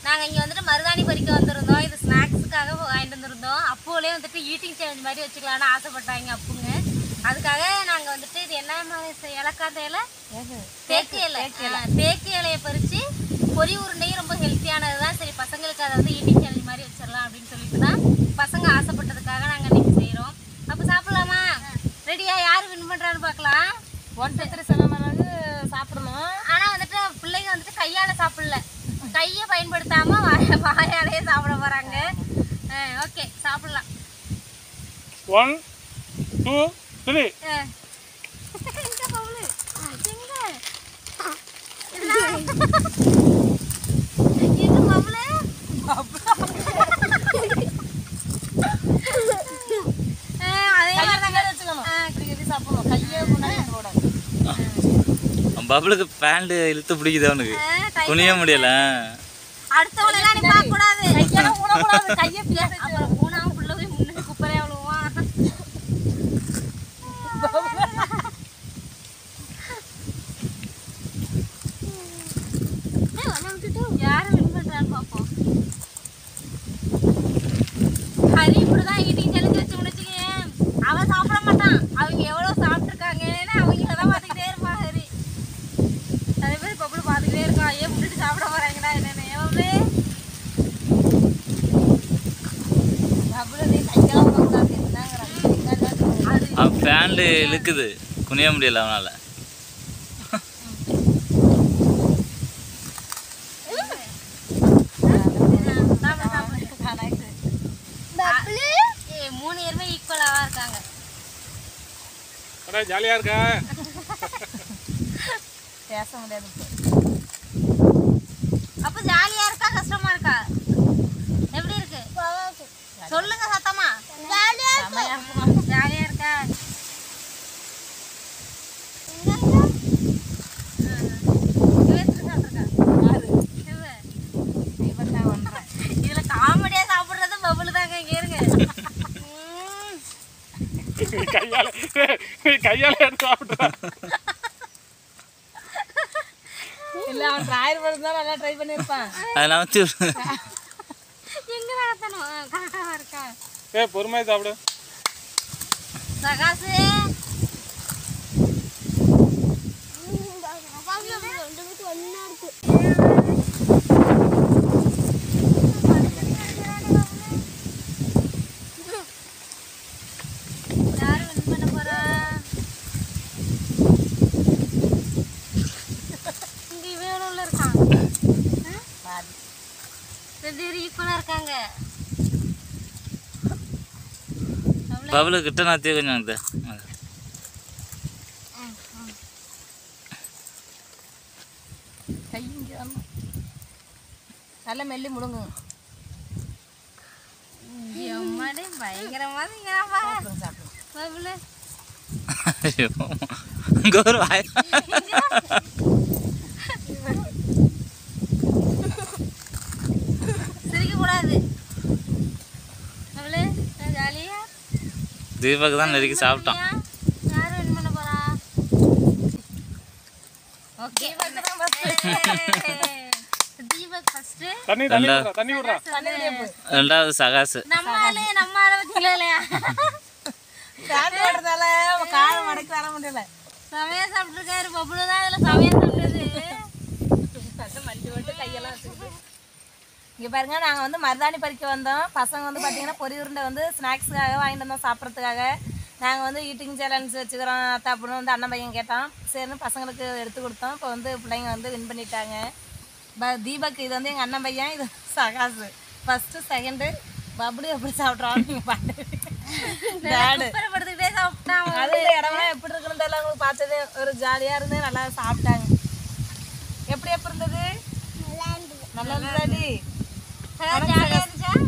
நாங்கள் இங்கே வந்துட்டு மருதாணி பறிக்க வந்திருந்தோம் இது ஸ்நாக்ஸுக்காக வாங்கிட்டு வந்திருந்தோம் அப்போலே வந்துட்டு ஈட்டிங் சேலஞ்ச் மாதிரி வச்சுக்கலாம்னு ஆசைப்பட்டாங்க அப்புங்க அதுக்காக நாங்கள் வந்துட்டு இது என்ன மாதிரி செ- இலக்காந்த இலை தேக்கு இலை ஆ, தேக்கு இலையை பறித்து பொரி உருண்டையும் ரொம்ப ஹெல்த்தியானது தான் சரி பசங்களுக்கு அதை வந்து ஈட்டிங் சேலஞ்ச் மாதிரி வச்சிடலாம் அப்படின்னு சொல்லிட்டு தான் பசங்க ஆசைப்பட்டதுக்காக நாங்கள் இன்னைக்கு செய்கிறோம் அப்போ சாப்பிடலாமா ரெடியா யார் வின் பண்ணுறான்னு பார்க்கலாம் ஒன் டூ த்ரீ செவன் பிறகு சாப்பிடணும் ஆனால் வந்துட்டு பிள்ளைங்க வந்துட்டு கையால் சாப்பிடல கையை பயன்படுத்தாமல் வாய வாயாலேயே சாப்பிட போகிறாங்க ஓகே சாப்பிடலாம் ஒன் டூ த்ரீ ஆ. எங்க பவுலு? எங்க? இதெல்லாம். எங்க பவுலு? ஆ, அதே மாதிரி தாங்க. வச்சுக்கணும் ஆ, இப்படி எப்படி சாப்பிடணும் கையே முன்னாடி போடாது பபுளுக்கு பேண்ட் இழுத்து பிடிக்குது அவனுக்கு ஆ, கை- குனிய முடியல அடுத்தவங்களெல்லாம் நீ பார்க்க கூடாது கையெல்லாம் ஊனக்கூடாது கையை பிடிக்காது அப்புறம் ஊனாவும் புள்ள போய் முன்னாடி குப்பரையா விழுவான் யாரு win பண்றான்னு பார்ப்போம். ஹரி இப்படிதான் eating challenge வச்சு முடிச்சுக்கேன். அவன் சாப்பிட மாட்டான். அவங்க எவ்வளவு சாப்பிட்டிருக்காங்கன்னு அவங்கள தான் பார்த்துக்கிட்டே இருப்பான் ஹரி. நிறைய பேர் பப்புளு பார்த்துக்கிட்டே இருக்கான். ஏன் விட்டுட்டு சாப்பிட போறாங்கடா என்னன்னு. ஏன் பப்புளு? டபுள் நீ கையெல்லாம் ஊனக்கூடாது என்னங்கிறாங்க அது அவன் பேண்ட் இழுக்குது குனிய முடியல அவனால சாப்பிடு, சாப்பிடு. ஏய், மூணு பேருமே ஈக்குவலாவா இருக்காங்க அடா ஜாலியாக இருக்கா பேச முடியாது இப்போ. அப்ப ஜாலியா இருக்கா கஷ்டமா இருக்கா எப்படி இருக்கு சொல்லுங்க சத்தமா ஜாலியா செமையா இருக்குமா? ஜாலியா இருக்கா யாரு? இவன் தான் பண்றான். இதுல காமெடியா சாப்பிடுறது பபுள் தாங்க இங்க இருங்க உம். நீ கையால் நீ கையால் எடுத்து சாப்பிட்றா இல்ல அவன் டிராயர் பண்ணிருந்தா நல்லா ட்ரை பண்ணிருப்பான் அதை நவச்சு எங்க நடத்தணும் கரெக்டா இருக்கா ஏ பொறுமையாக சாப்பிடு சகாசு யாரு win பண்ண போறா? இங்க இவன் எவ்வளவுல இருக்கான்? ஆ? ரெண்டு பேரும் equal ஆ இருக்காங்க அவ்வளவு பபுளு கிட்ட நாத்தி கொஞ்சம் இது. கை இங்க வரணும். நல்லா மெல்லி முடுங்கு எம்மாடி பயங்கரமா திங்கிறாப்பா. சாப்பிடுங்க சாப்பிடுங்க பபுளு. ஐயோ இங்க ஒரு வாய் சிரிக்கக்கூடாது. பபுளு, நான் ஜாலியா? தீபக் தான் நெருக்கி சாப்பிட்டான் ஜாலியா? யாரு win பண்ண போறா? Okay. தீபக் first. தண்ணி தண்ணி விட்றா தண்ணி விட்றா ரெண்டாவது சகாசு நம்ம ஆளு, நம்ம ஆளை பத்தியில இல்லையா? ஃபேன் போடுறதால காலை மடக்கி வர முடியல செமையா சாப்பிட்டிருக்காரு. பபுளு தான் இதுல செமையா சாப்பிட்டது. மண்டி போட்டு கையெல்லாம் வச்சுக்கிட்டு இங்கே பாருங்க நாங்கள் வந்து மருதாணி பறிக்க வந்தோம் பசங்க வந்து பார்த்தீங்கன்னா பொரி உருண்டை வந்து ஸ்நாக்ஸுக்காக வாங்கிட்டு வந்தோம் சாப்பிட்றதுக்காக நாங்கள் வந்து ஈட்டிங் சேலஞ்ச் வச்சுக்கிறோம் அத்தா அப்படின்னு வந்து அண்ணன் பையன் கேட்டான் சரின்னு பசங்களுக்கு எடுத்து கொடுத்தோம் இப்போ வந்து பிள்ளைங்க வந்து வின் பண்ணிட்டாங்க ப தீபக் இது வந்து எங்கள் அண்ணன் பையன் இது சகாசு ஃபஸ்ட்டு செகண்டு பப்ளி எப்படி சாப்பிட்றான்னு நீங்கள் பாட்டு டேடு குப்புறப்படுத்திக்கிட்டே சாப்பிட்டான். அது இந்த இடம்லாம் எப்படி இருக்குன்னு தெரியல உங்களுக்கு பார்த்தது ஒரு ஜாலியாக இருந்து நல்லா சாப்பிட்டாங்க எப்படி எப்படி இருந்தது நல்லா இருந்ததாடி ஜாலியா இருந்துச்சா?